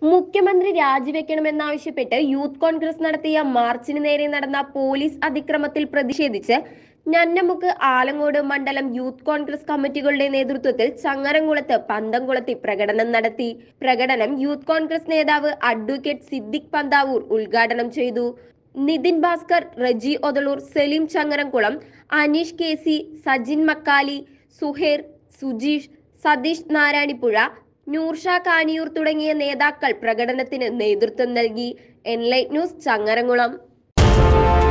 മുഖ്യമന്ത്രി രാജിവെക്കണമെന്നാവശ്യപ്പെട്ട് യൂത്ത് കോൺഗ്രസ് നടത്തിയ മാർച്ചിന് നേരെ നടന്ന പോലീസ് അതിക്രമത്തിൽ പ്രതിഷേധിച്ച് ഞന്നമുക്ക് ആലങ്ങോട് മണ്ഡലം യൂത്ത് കോൺഗ്രസ് കമ്മിറ്റികളുടെ നേതൃത്വത്തിൽ ചങ്ങരംകുളത്ത് പന്തംകുളത്തി പ്രകടനം നടത്തി പ്രകടനം യൂത്ത് കോൺഗ്രസ് നേതാവ് അഡ്വക്കേറ്റ് സിദ്ദിഖ് പന്താവൂർ ഉദ്ഘാടനം ചെയ്തു നിതിൻ ഭാസ്കർ റജി ഒതളൂർ സലീം ചങ്ങരംകുളം അനീഷ് കെ സി സജിൻ മക്കാലി സുഹേർ സുജീഷ് സതീഷ് നാരായണിപ്പുഴ നൂർഷ കാനിയൂർ തുടങ്ങിയ നേതാക്കൾ പ്രകടനത്തിന് നേതൃത്വം നൽകി എൻലൈറ്റ് ന്യൂസ് ചങ്ങരംകുളം